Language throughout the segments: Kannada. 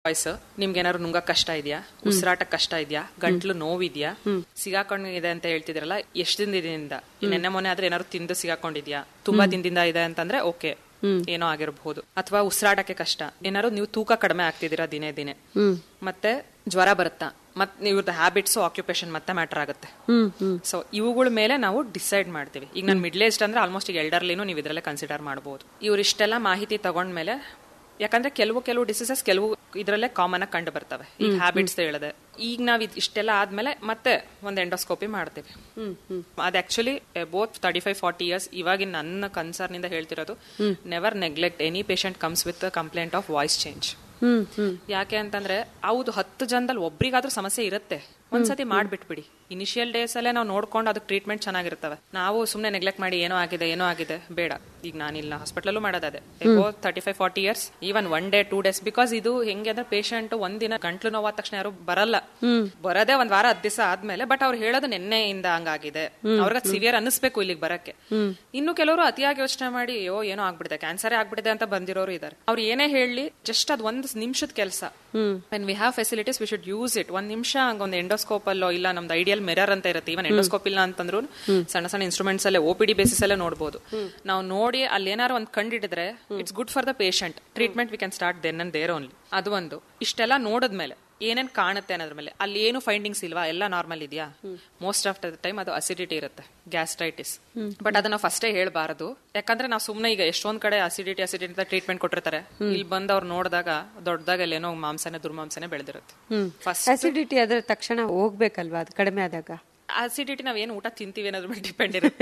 ವಾಯ್ಸ್ ನಿಮ್ಗೆ ಏನಾದ್ರು ನುಂಗ ಕಷ್ಟ ಇದೆಯಾ ಉಸಿರಾಟ ಕಷ್ಟ ಇದೆಯಾ ಗಂಟ್ಲು ನೋವಿದ್ಯಾ ಸಿಗಾಕೊಂಡಿದೆ ಅಂತ ಹೇಳ್ತಿದ್ರಲ್ಲ ಎಷ್ಟು ದಿನದಿಂದ ನೆನ್ನೆ ಮೊನ್ನೆ ಆದ್ರೆ ಏನಾದ್ರು ತಿಂದು ಸಿಗಾಕೊಂಡಿದ್ಯಾ ತುಂಬಾ ದಿನದಿಂದ ಇದೆ ಅಂತಂದ್ರೆ ಓಕೆ ಏನೋ ಆಗಿರಬಹುದು ಅಥವಾ ಉಸಿರಾಟಕ್ಕೆ ಕಷ್ಟ ಏನಾದ್ರು ನೀವು ತೂಕ ಕಡಿಮೆ ಆಗ್ತಿದ್ದೀರಾ ದಿನೇ ದಿನೇ ಮತ್ತೆ ಜ್ವರ ಬರುತ್ತಾ ಮತ್ ಇವ್ರದ್ದು ಹ್ಯಾಬಿಟ್ಸ್ ಆಕ್ಯುಪೇಷನ್ ಮತ್ತೆ ಮ್ಯಾಟರ್ ಆಗುತ್ತೆ ಸೊ ಇವುಗಳ ಮೇಲೆ ನಾವು ಡಿಸೈಡ್ ಮಾಡ್ತೀವಿ ಈಗ ನಾನು ಮಿಡ್ಲ್ ಏಜ್ ಅಂದ್ರೆ ಆಲ್ಮೋಸ್ಟ್ ಈಗ ಎಲ್ಡರ್ಲಿನೂ ನೀವು ಇದರಲ್ಲೇ ಕನ್ಸಿಡರ್ ಮಾಡಬಹುದು ಇವ್ರು ಇಷ್ಟೆಲ್ಲ ಮಾಹಿತಿ ತಗೊಂಡ್ಮೇಲೆ ಯಾಕಂದ್ರೆ ಕೆಲವು ಕೆಲವು ಡಿಸೀಸಸ್ ಕೆಲವು ಇದರಲ್ಲೇ ಕಾಮನ್ ಆಗಿ ಕಂಡು ಬರ್ತವೆ ಈಗ ಹ್ಯಾಬಿಟ್ಸ್ ಹೇಳಿದೆ ಈಗ ನಾವ್ ಇದ್- ಇಷ್ಟೆಲ್ಲ ಆದ್ಮೇಲೆ ಮತ್ತೆ ಒಂದು ಎಂಡೋಸ್ಕೋಪಿ ಮಾಡ್ತೀವಿ ಅದು actually both thirty five forty years ಇವಾಗಿನ ನನ್ನ ಕನ್ಸರ್ನ್ ಇಂದ ಹೇಳ್ತಿರೋದು never neglect any patient comes with complaint of voice change hmm hmm ಯಾಕೆ ಅಂತಂದ್ರೆ ಹೌದು ಹತ್ತು ಜನದಲ್ಲಿ ಒಬ್ರಿಗಾದ್ರೂ ಸಮಸ್ಯೆ ಇರುತ್ತೆ ಒಂದ್ಸತಿ ಮಾಡ್ಬಿಟ್ಬಿಡಿ ಇನಿಷಿಯಲ್ ಡೇಸ್ ಅಲ್ಲೇ ನಾವು ನೋಡ್ಕೊಂಡು ಅದಕ್ಕೆ ಟ್ರೀಟ್ಮೆಂಟ್ ಚೆನ್ನಾಗಿರ್ತವೆ ನಾವು ಸುಮ್ಮನೆ ನೆಗ್ಲೆಕ್ಟ್ ಮಾಡಿ ಏನೋ ಆಗಿದೆ ಏನೋ ಆಗಿದೆ ಬೇಡ ಈಗ ನಾನಿಲ್ಲ ಹಾಸ್ಪಿಟಲಲ್ಲೂ ಮಾಡೋದೇ thirty five forty years even one day two days because ಇದು ಹೆಂಗೆ ಅಂದ್ರೆ ಪೇಷಂಟ್ ಒಂದಿನ ಗಂಟ್ಲು ನೋವಾದ ತಕ್ಷಣ ಯಾರು ಬರಲ್ಲ ಬರೋದೇ ಒಂದ್ ವಾರ ಹತ್ತು ದಿವಸ ಆದ್ಮೇಲೆ ಬಟ್ ಅವ್ರು ಹೇಳೋದು ನಿನ್ನೆಯಿಂದ ಹಂಗಾಗಿದೆ ಅವ್ರಿಗೆ ಸಿವಿಯರ್ ಅನ್ನಿಸ್ಬೇಕು ಇಲ್ಲಿಗೆ ಬರಕ್ಕೆ ಇನ್ನು ಕೆಲವರು ಅತಿಯಾಗಿ ಯೋಚನೆ ಮಾಡಿ ಅಯ್ಯೋ ಏನೋ ಆಗ್ಬಿಡಿದೆ ಕ್ಯಾನ್ಸರೇ ಆಗ್ಬಿಡಿದೆ ಅಂತ ಬಂದಿರೋರು ಇದಾರೆ ಅವ್ರು ಏನೇ ಹೇಳಿ ಜಸ್ಟ್ ಅದ್ ಒಂದ್ ನಿಮಿಷದ ಕೆಲಸ when we have facilities we should use it ಒಂದ್ ನಿಮಿಷ ಒಂದು ಎಂಡೋಸ್ಕೋಪ್ ಅಲ್ಲೋ ಇಲ್ಲ ನಮ್ದು ಐಡಿಯಲ್ ಮಿರರ್ ಅಂತ ಇರುತ್ತೆ ಇವನ್ ಎಂಡೋಸ್ಕೋಪ್ ಇಲ್ಲ ಅಂತಂದ್ರು ಸಣ್ಣ ಸಣ್ಣ ಇನ್ಸ್ಟ್ರೂಮೆಂಟ್ಸ್ ಅಲ್ಲೇ ಒ ಪಿ ಡಿ ಬೇಸಿಸ್ ಅಲ್ಲೇ ನೋಡಬಹುದು ನಾವು ನೋಡಿ ಅಲ್ಲಿ ಏನಾರು ಒಂದ್ ಕಂಡಿಡಿದ್ರೆ it's good for the patient treatment we can start then and there only ಅದು ಒಂದು ಇಷ್ಟೆಲ್ಲ ನೋಡಿದ್ಮೇಲೆ ಏನೇನ್ ಕಾಣುತ್ತೆ ಅನ್ನೋದ್ರ ಮೇಲೆ ಅಲ್ಲಿ ಏನು ಫೈಂಡಿಂಗ್ಸ್ ಇಲ್ವಾ ಎಲ್ಲ ನಾರ್ಮಲ್ ಇದೆಯಾ ಮೋಸ್ಟ್ ಆಫ್ ದ ಟೈಮ್ ಅದು ಅಸಿಡಿಟಿ ಇರುತ್ತೆ ಗ್ಯಾಸ್ಟ್ರೈಟಿಸ್ ಬಟ್ ಅದನ್ನ ಫಸ್ಟೇ ಹೇಳ್ಬಾರದು ಯಾಕಂದ್ರೆ ನಾವು ಸುಮ್ನೆ ಈಗ ಎಷ್ಟೊಂದ್ ಕಡೆ ಅಸಿಡಿಟಿ ಅಸಿಡಿಟಿ ಅಂತ ಟ್ರೀಟ್ಮೆಂಟ್ ಕೊಟ್ಟಿರ್ತಾರೆ ಇಲ್ಲಿ ಬಂದು ಅವ್ರು ನೋಡಿದಾಗ ದೊಡ್ಡದಾಗ ಅಲ್ಲೇನೋ ಮಾಂಸನೆ ದುರ್ಮಾಂಸನೆ ಬೆಳೆದಿರುತ್ತೆ ಫಸ್ಟ್ ಅಸಿಡಿಟಿ ಆದ್ರೆ ತಕ್ಷಣ ಹೋಗ್ಬೇಕಲ್ವಾ ಅದು ಕಡಿಮೆ ಆದಾಗ ಅಸಿಡಿಟಿ ನಾವ್ ಏನು ಊಟ ತಿಂತೀವಿ ಅನ್ನೋದ್ರ ಮೇಲೆ ಡಿಪೆಂಡ್ ಇರುತ್ತೆ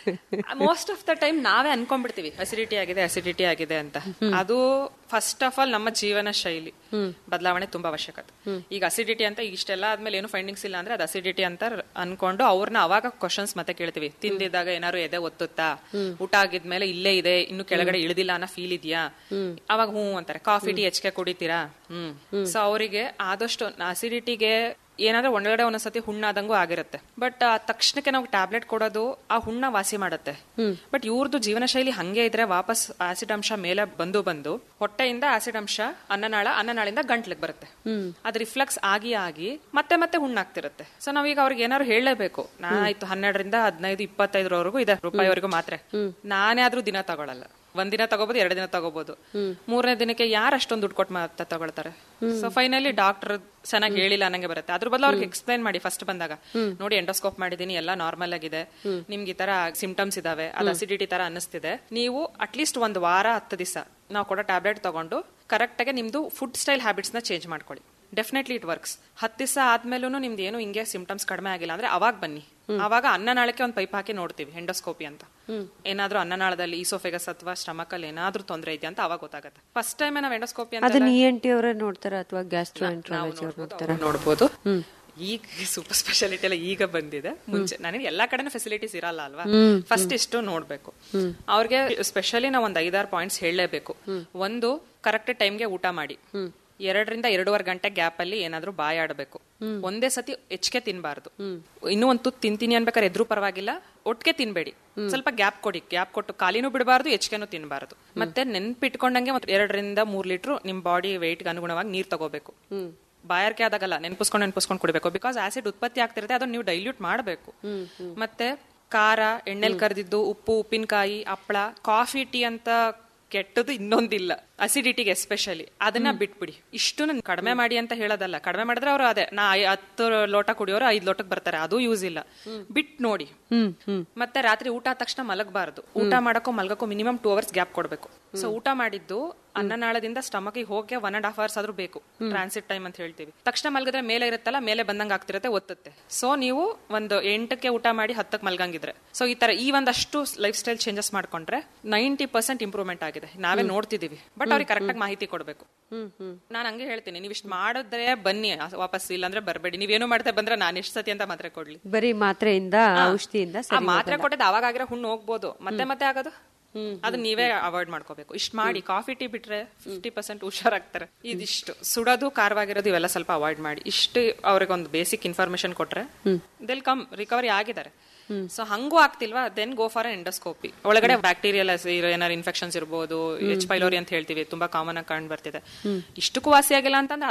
ಮೋಸ್ಟ್ ಆಫ್ ದ ಟೈಮ್ ನಾವೇ ಅನ್ಕೊಂಡ್ಬಿಡ್ತೀವಿ ಅಸಿಡಿಟಿ ಆಗಿದೆ ಅಸಿಡಿಟಿ ಆಗಿದೆ ಅಂತ ಅದು ಫಸ್ಟ್ ಆಫ್ ಆಲ್ ನಮ್ಮ ಜೀವನ ಶೈಲಿ ಬದಲಾವಣೆ ತುಂಬಾ ಅವಶ್ಯಕತೆ ಈಗ ಅಸಿಡಿಟಿ ಅಂತ ಇಷ್ಟೆಲ್ಲ ಆದ್ಮೇಲೆ ಏನು ಫೈಂಡಿಂಗ್ಸ್ ಇಲ್ಲ ಅಂದ್ರೆ ಅದು ಅಸಿಡಿಟಿ ಅಂತ ಅನ್ಕೊಂಡು ಅವ್ರನ್ನ ಅವಾಗ ಕ್ವಶನ್ಸ್ ಮತ್ತೆ ಕೇಳ್ತೀವಿ ತಿಂದಿದ್ದಾಗ ಏನಾದ್ರು ಎದೆ ಒತ್ತುತ್ತಾ ಊಟ ಆಗಿದ್ಮೇಲೆ ಇಲ್ಲೇ ಇದೆ ಇನ್ನು ಕೆಳಗಡೆ ಇಳಿದಿಲ್ಲ ಅನ್ನೋ ಫೀಲ್ ಇದೆಯಾ ಅವಾಗ ಹ್ಞೂ ಅಂತಾರೆ ಕಾಫಿ ಟೀ ಹೆಚ್ಚಿಗೆ ಕುಡಿತೀರಾ ಹ್ಮ್ ಸೊ ಅವರಿಗೆ ಆದಷ್ಟು ಅಸಿಡಿಟಿಗೆ ಏನಾದ್ರೆ ಒಳಗಡೆ ಒಂದೊಂದ್ಸತಿ ಹುಣ್ಣಾದಂಗೂ ಆಗಿರುತ್ತೆ ಬಟ್ ಆ ತಕ್ಷಣಕ್ಕೆ ನಾವು ಟ್ಯಾಬ್ಲೆಟ್ ಕೊಡೋದು ಆ ಹುಣ್ಣ ವಾಸಿ ಮಾಡುತ್ತೆ ಬಟ್ ಇವ್ರದ್ದು ಜೀವನ ಶೈಲಿ ಹಂಗೆ ಇದ್ರೆ ವಾಪಸ್ ಆಸಿಡ್ ಅಂಶ ಮೇಲೆ ಬಂದು ಬಂದು ಹೊಟ್ಟೆಯಿಂದ ಆಸಿಡ್ ಅಂಶ ಅನ್ನನಾಳ ಅನ್ನನಾಳಿಂದ ಗಂಟ್ಲಿಗೆ ಬರುತ್ತೆ ಅದು ರಿಫ್ಲೆಕ್ಸ್ ಆಗಿ ಆಗಿ ಮತ್ತೆ ಮತ್ತೆ ಹುಣ್ಣಾಗ್ತಿರುತ್ತೆ ಸೊ ನಾವೀಗ ಅವ್ರಿಗೆ ಏನಾದ್ರು ಹೇಳಲೇಬೇಕು ನಾ ಆಯ್ತು ಹನ್ನೆರಡರಿಂದ ಹದಿನೈದು ಇಪ್ಪತ್ತೈದರವರೆಗೂ ಇದೆ ರೂಪಾಯಿವರೆಗೂ ಮಾತ್ರೆ ನಾನೇ ಆದ್ರೂ ದಿನ ತಗೊಳಲ್ಲ ಒಂದಿನ ತಗೋಬಹುದು ಎರಡು ದಿನ ತಗೋಬಹುದು ಮೂರನೇ ದಿನಕ್ಕೆ ಯಾರು ಅಷ್ಟೊಂದು ದುಡ್ಡು ಕೊಟ್ಟು ಮಾತ್ರ ತಗೊಳ್ತಾರೆ ಸೊ ಫೈನಲಿ ಡಾಕ್ಟರ್ ಚೆನ್ನಾಗಿ ಹೇಳಿಲ್ಲ ಅನ್ನಂಗೆ ಬರುತ್ತೆ ಅದ್ರ ಬದಲು ಅವ್ರಿಗೆ ಎಕ್ಸ್ಪ್ಲೈನ್ ಮಾಡಿ ಫಸ್ಟ್ ಬಂದಾಗ ನೋಡಿ ಎಂಡೋಸ್ಕೋಪ್ ಮಾಡಿದೀನಿ ಎಲ್ಲ ನಾರ್ಮಲ್ ಆಗಿದೆ ನಿಮ್ಗೆ ಈ ತರ ಸಿಂಪ್ಟಮ್ಸ್ ಇದಾವೆ ಅದು ಅಸಿಡಿಟಿ ತರ ಅನ್ನಿಸ್ತಿದೆ ನೀವು ಅಟ್ಲೀಸ್ಟ್ ಒಂದ್ ವಾರ ಹತ್ತು ದಿವಸ ನಾವು ಕೊಡೋ ಟ್ಯಾಬ್ಲೆಟ್ ತಗೊಂಡು ಕರೆಕ್ಟ್ ಆಗಿ ನಿಮ್ದು ಫುಡ್ ಸ್ಟೈಲ್ ಹ್ಯಾಬಿಟ್ಸ್ ನ ಚೇಂಜ್ ಮಾಡ್ಕೊಳ್ಳಿ ಡೆಫಿನೆಟ್ಲಿ ಇಟ್ ವರ್ಕ್ಸ್ ಹತ್ತು ದಿವಸ ಆದ್ಮೇಲೂ ನಿಮ್ದು ಏನು ಹಿಂಗೆ ಸಿಂಪ್ಟಮ್ಸ್ ಕಡಿಮೆ ಆಗಿಲ್ಲ ಅಂದ್ರೆ ಅವಾಗ ಬನ್ನಿ ಅವಾಗ ಅನ್ನನಾಳಕ್ಕೆ ಒಂದು ಪೈಪ್ ಹಾಕಿ ನೋಡ್ತೀವಿ ಎಂಡೋಸ್ಕೋಪಿ ಅಂತ ಏನಾದ್ರೂ ಅನ್ನನಾಳದಲ್ಲಿ ಈಸೋಫೆಗಸ್ ಅಥವಾ ಸ್ಟಮಕ್ ಅಲ್ಲಿ ಏನಾದ್ರೂ ತೊಂದರೆ ಇದೆಯಾ ಅಂತ ಅವಾಗ ಗೊತ್ತಾಗುತ್ತೆ ಫಸ್ಟ್ ಟೈಮ್ ನಾವು ಎಂಡೋಸ್ಕೋಪಿ ಅಂತ ಅದನ್ನ ಇ ಎನ್ ಟಿ ಅವರೇ ನೋಡ್ತಾರ ಅಥವಾ ಗ್ಯಾಸ್ಟ್ರೋ ಎಂಟ್ರಾಲಜಿ ಅವ್ರು ನೋಡ್ತಾರ ನೋಡ್ಬೋದು ಈಗ ಸೂಪರ್ ಸ್ಪೆಷಾಲಿಟಿ ಎಲ್ಲ ಈಗ ಬಂದಿದೆ ಮುಂಚೆ ನನಗೆ ಎಲ್ಲಾ ಕಡೆನೂ ಫೆಸಿಲಿಟೀಸ್ ಇರಲ್ಲ ಅಲ್ವಾ ಫಸ್ಟ್ ಇಷ್ಟು ನೋಡ್ಬೇಕು ಅವ್ರಿಗೆ ಸ್ಪೆಷಲಿ ನಾವು ಒಂದ್ ಐದಾರು ಪಾಯಿಂಟ್ಸ್ ಹೇಳಲೇಬೇಕು ಒಂದು ಕರೆಕ್ಟ್ ಟೈಮ್ಗೆ ಊಟ ಮಾಡಿ ಎರಡರಿಂದ ಎರಡೂವರೆ ಗಂಟೆ ಗ್ಯಾಪ್ ಅಲ್ಲಿ ಏನಾದ್ರೂ ಬಾಯಾಡಬೇಕು ಒಂದೇ ಸತಿ ಹೆಚ್ಚಿಗೆ ತಿನ್ಬಾರ್ದು ಇನ್ನೂ ಒಂದು ತುತ್ತು ತಿಂತೀನಿ ಅನ್ಬೇಕಾದ್ರೆ ಎದ್ರು ಪರವಾಗಿಲ್ಲ ಒಟ್ಟಿಗೆ ತಿನ್ಬೇಡಿ ಸ್ವಲ್ಪ ಗ್ಯಾಪ್ ಕೊಡಿ ಗ್ಯಾಪ್ ಕೊಟ್ಟು ಖಾಲಿನೂ ಬಿಡಬಾರ್ದು ಹೆಚ್ಚಿಗೆನೂ ತಿನ್ಬಾರ್ದು ಮತ್ತೆ ನೆನ್ಪಿಟ್ಕೊಂಡಂಗೆ ಒಂದ್ ಎರಡರಿಂದ ಮೂರ್ ಲೀಟರ್ ನಿಮ್ ಬಾಡಿ ವೆಯ್ಟ್ಗೆ ಅನುಗುಣವಾಗಿ ನೀರ್ ತಗೋಬೇಕು ಬಾಯಾರಿಕೆ ಆದಾಗಲ್ಲ ನೆನ್ಪಿಸ್ಕೊಂಡು ನೆನ್ಪಿಸ್ಕೊಂಡು ಕುಡಿಬೇಕು ಬಿಕಾಸ್ ಆಸಿಡ್ ಉತ್ಪತ್ತಿ ಆಗ್ತಿರುತ್ತೆ ಅದನ್ನ ನೀವು ಡೈಲ್ಯೂಟ್ ಮಾಡಬೇಕು ಮತ್ತೆ ಖಾರ ಎಣ್ಣೆಲ್ ಕರೆದಿದ್ದು ಉಪ್ಪು ಉಪ್ಪಿನಕಾಯಿ ಹಪ್ಪಳ ಕಾಫಿ ಟೀ ಅಂತ ಕೆಟ್ಟದು ಇನ್ನೊಂದಿಲ್ಲ ಅಸಿಡಿಟಿಗೆ ಎಸ್ಪೆಷಲಿ ಅದನ್ನ ಬಿಟ್ಬಿಡಿ ಇಷ್ಟು ಕಡಿಮೆ ಮಾಡಿ ಅಂತ ಹೇಳೋದಲ್ಲ ಕಡಿಮೆ ಮಾಡಿದ್ರೆ ಅವರು ಅದೇ ನಾ ಐ- ಹತ್ತು ಲೋಟ ಕುಡಿಯೋರು ಐದ್ ಲೋಟಕ್ಕೆ ಬರ್ತಾರೆ ಅದು ಯೂಸ್ ಇಲ್ಲ ಬಿಟ್ ನೋಡಿ ಮತ್ತೆ ರಾತ್ರಿ ಊಟ ಆದ ತಕ್ಷಣ ಮಲಗಬಾರದು ಊಟ ಮಾಡಕ್ಕೋ ಮಲಗಕ್ಕೋ ಮಿನಿಮಮ್ ಟೂ ಅವರ್ಸ್ ಗ್ಯಾಪ್ ಕೊಡ್ಬೇಕು ಸೊ ಊಟ ಮಾಡಿದ್ದು ಅನ್ನನಾಳದಿಂದ ಸ್ಟಮಕ್ ಹೋಗಕ್ಕೆ ಒನ್ ಅಂಡ್ ಹಾಫ್ ಅವರ್ಸ್ ಆದ್ರೂ ಬೇಕು ಟ್ರಾನ್ಸಿಟ್ ಟೈಮ್ ಅಂತ ಹೇಳ್ತೀವಿ ತಕ್ಷಣ ಮಲಗಿದ್ರೆ ಮೇಲೆ ಇರುತ್ತಲ್ಲ ಮೇಲೆ ಬಂದಂಗ ಆಗ್ತಿರತ್ತೆ ಒತ್ತುತ್ತೆ ಸೊ ನೀವು ಒಂದು ಎಂಟಕ್ಕೆ ಊಟ ಮಾಡಿ ಹತ್ತಕ್ಕೆ ಮಲ್ಗಂಗಿದ್ರೆ ಸೊ ಈ ತರ ಈ ಒಂದಷ್ಟು ಲೈಫ್ ಸ್ಟೈಲ್ ಚೇಂಜಸ್ ಮಾಡ್ಕೊಂಡ್ರೆ ನೈಂಟಿ ಪರ್ಸೆಂಟ್ ಇಂಪ್ರೂವ್ಮೆಂಟ್ ಆಗಿದೆ ನಾವೇ ನೋಡ್ತಿದೀವಿ ಬಟ್ ಅವ್ರಿಗೆ ಕರೆಕ್ಟ್ ಆಗಿ ಮಾಹಿತಿ ಕೊಡಬೇಕು ನಾನು ಹಂಗೆ ಹೇಳ್ತೀನಿ ನೀವು ಇಷ್ಟು ಮಾಡಿದ್ರೆ ಬನ್ನಿ ವಾಪಸ್ ಇಲ್ಲಾಂದ್ರೆ ಬರಬೇಡಿ ನೀವೇನು ಮಾಡ್ತಾ ಬಂದ್ರೆ ನಾನು ಎಷ್ಟು ಸತಿ ಅಂತ ಮಾತ್ರೆ ಕೊಡ್ಲಿ ಬರೀ ಮಾತ್ರೆಯಿಂದ ಔಷಧಿಯಿಂದ ಆ ಮಾತ್ರೆ ಕೊಟ್ಟಿದ್ದು ಅವಾಗ ಆಗಿರೋ ಹುಣ್ಣು ಹೋಗ್ಬೋದು ಮತ್ತೆ ಮತ್ತೆ ಆಗೋದು ಅದು ನೀವೇ ಅವಾಯ್ಡ್ ಮಾಡ್ಕೋಬೇಕು ಇಷ್ಟು ಮಾಡಿ ಕಾಫಿ ಟೀ ಬಿಟ್ರೆ ಫಿಫ್ಟಿ ಪರ್ಸೆಂಟ್ ಹುಷಾರಾಗ್ತಾರೆ ಇದಿಷ್ಟು ಸುಡೋದು ಖಾರವಾಗಿರೋದು ಇವೆಲ್ಲ ಸ್ವಲ್ಪ ಅವಾಯ್ಡ್ ಮಾಡಿ ಇಷ್ಟು ಅವ್ರಿಗೆ ಒಂದು ಬೇಸಿಕ್ ಇನ್ಫಾರ್ಮೇಶನ್ ಕೊಟ್ರೆ ದೆಲ್ ಕಮ್ ರಿಕವರಿ ಆಗಿದ್ದಾರೆ ಸೊ ಹಂಗೂ ಆಗ್ತಿಲ್ವಾ ದೆನ್ ಗೋ ಫಾರ್ ಎಂಡೋಸ್ಕೋಪಿ ಒಳಗಡೆ ಬ್ಯಾಕ್ಟೀರಿಯಲ್ ಏನಾದ್ರು ಇನ್ಫೆಕ್ಷನ್ಸ್ ಇರ್ಬೋದು ಎಚ್ ಪೈಲೋರಿ ಅಂತ ಹೇಳ್ತೀವಿ ತುಂಬಾ ಕಾಮನ್ ಆಗಿ ಕಂಡು ಬರ್ತಿದೆ ಇಷ್ಟಕ್ಕೂ ವಾಸಿ ಆಗಿಲ್ಲ ಅಂತಂದ್ರೆ